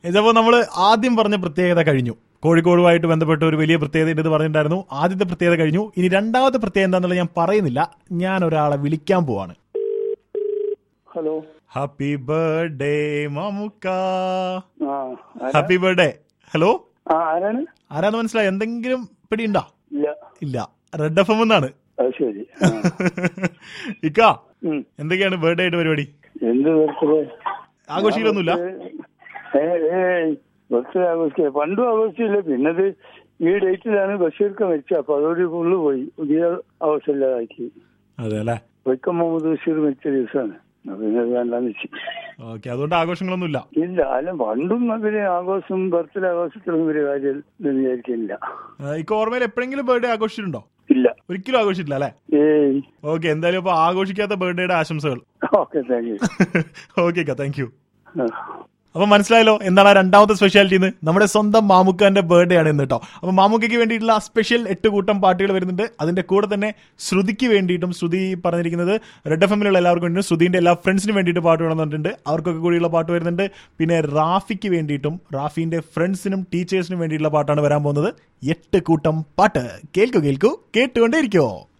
ഇതപ്പോൾ നമ്മൾ ആദ്യം പറഞ്ഞ പ്രത്യേകത കഴിഞ്ഞു കോഴിക്കോടുമായിട്ട് ബന്ധപ്പെട്ട ഒരു വലിയ പ്രത്യേകത ഇത് പറഞ്ഞിട്ടുണ്ടായിരുന്നു ആദ്യത്തെ പ്രത്യേകത കഴിഞ്ഞു ഇനി രണ്ടാമത്തെ പ്രത്യേകത എന്താണെന്നുള്ളത് ഞാൻ പറയുന്നില്ല ഞാൻ ഒരാളെ വിളിക്കാൻ പോവാണ് ഹലോ ഹാപ്പി ബർത്ത്ഡേ മാമുക്ക ആ ആരാ? ഹാപ്പി ബർത്ത്ഡേ ഹലോ ആ ആരാണ് ആരാന്ന് മനസ്സിലായി എന്തെങ്കിലും പിടിയുണ്ടോ ഇല്ല ഇല്ല റെഡ് എഫ് എം എന്നാണ് അത് ശരി ആ. ഇക്ക ഉം. എന്തൊക്കെയാണ് ബർത്ത്ഡേ ആയിട്ട് പരിപാടി എന്ത് ബർത്ത്ഡേ ആഘോഷിക്കലൊന്നുമില്ല ബർത്ത്ഡേ ആഘോഷിക്കുക പണ്ടും ആഘോഷിച്ചില്ല പിന്നത് ഈ ഡേറ്റിലാണ് ബഷീർക്ക് മരിച്ചത് അപ്പൊ അതോട് ഫുള്ള് പോയി പുതിയ ആഘോഷമില്ലാതാക്കി അതെ അല്ലേ വൈക്കം മുഹമ്മദ് ബഷീർ മരിച്ച ദിവസമാണ് അപ്പൊ പിന്നെ അത് വേണ്ടാന്ന് വെച്ചു ഓക്കെ അതുകൊണ്ട് ആഘോഷങ്ങളൊന്നുമില്ല ഇല്ല അല്ല പണ്ടും അവര് ആഘോഷം ബർത്ത്ഡേ ആഘോഷത്തിലൊന്നും ഒരു കാര്യം ഇല്ലെന്ന് വിചാരിക്കില്ല ആ, ഇക്ക ഓർമ്മയിൽ എപ്പോഴെങ്കിലും ബർത്ത്ഡേ ആഘോഷിച്ചിട്ടുണ്ടോ ഇല്ല ഒരിക്കലും ആഘോഷിച്ചിട്ടില്ല അല്ലേ ഏയ് ഓക്കെ എന്തായാലും ഇപ്പൊ ആഘോഷിക്കാത്ത ബർത്ത്ഡേയുടെ ആശംസകൾ okay thank you okay thank you അപ്പൊ മനസ്സിലായല്ലോ എന്താണ് ആ രണ്ടാമത്തെ സ്പെഷ്യാലിറ്റി എന്ന് നമ്മുടെ സ്വന്തം മാമുക്കാന്റെ ബർത്ത്ഡേ ആണ് ഇന്ന് കേട്ടോ അപ്പൊ മാമുക്കയ്ക്ക് വേണ്ടിയിട്ടുള്ള സ്പെഷ്യൽ എട്ട് കൂട്ടം പാട്ടുകൾ വരുന്നുണ്ട് അതിന്റെ കൂടെ തന്നെ ശ്രുതിക്ക് വേണ്ടിയിട്ടും ശ്രുതി പറഞ്ഞിരിക്കുന്നത് റെഡ് എഫ് എമ്മിലുള്ള എല്ലാവർക്കും വേണ്ടിയിട്ടും ശ്രുതിന്റെ എല്ലാ ഫ്രണ്ട്സിനും വേണ്ടിയിട്ട് പാട്ട് വേണമെന്നുണ്ട് അവർക്കൊക്കെ കൂടിയുള്ള പാട്ട് വരുന്നുണ്ട് പിന്നെ റാഫിക്ക് വേണ്ടിയിട്ടും റാഫിന്റെ ഫ്രണ്ട്സിനും ടീച്ചേഴ്സിനും വേണ്ടിയിട്ടുള്ള പാട്ടാണ് വരാൻ പോകുന്നത് എട്ട് കൂട്ടം പാട്ട് കേൾക്കൂ കേൾക്കൂ കേട്ടുകൊണ്ടേയിരിക്കോ